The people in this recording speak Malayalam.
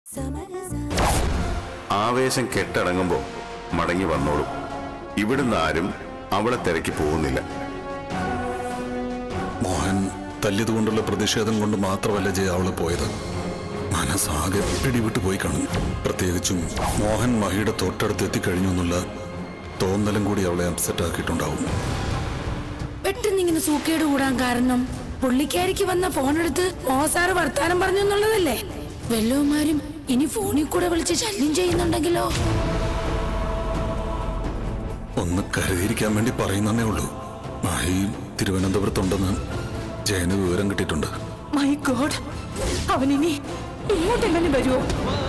ആവേശം കെട്ടടങ്ങുമ്പോൾ മടങ്ങി വന്നോളും ഇവിടുന്ന് ആരും അവളെ തിരക്കി പോകുന്നില്ല മോഹൻ തല്ലിയതുകൊണ്ടുള്ള പ്രതിഷേധം കൊണ്ട് മാത്രമല്ല ജയ അവള് പോയത് മനസ്സാകെ പിടിവിട്ട് പോയി കാണും പ്രത്യേകിച്ചും മോഹൻ മഹിയുടെ തൊട്ടടുത്ത് എത്തിക്കഴിഞ്ഞു എന്നുള്ള തോന്നലും കൂടി അവളെ അപ്സെറ്റ് ആക്കിയിട്ടുണ്ടാവും പെട്ടെന്ന് ഇങ്ങനെ സൂക്കേട് കൂടാൻ കാരണം പുള്ളിക്കാരിക്ക് വന്ന ഫോൺ എടുത്ത് മോസാറ് വർത്താനം പറഞ്ഞു എന്നുള്ളതല്ലേ വല്ലവന്മാരും ഇനി ഫോണിൽ കൂടെ വിളിച്ച് ശല്യം ചെയ്യുന്നുണ്ടെങ്കിലോ ഒന്ന് കരുതിയിരിക്കാൻ വേണ്ടി പറയുന്നേ ഉള്ളൂ മഹി തിരുവനന്തപുരത്തുണ്ടെന്ന് ജയന് വിവരം കിട്ടിയിട്ടുണ്ട് മൈ ഗോഡ് അവൻ ഇനി ഇങ്ങോട്ടെങ്ങനെ വരുമോ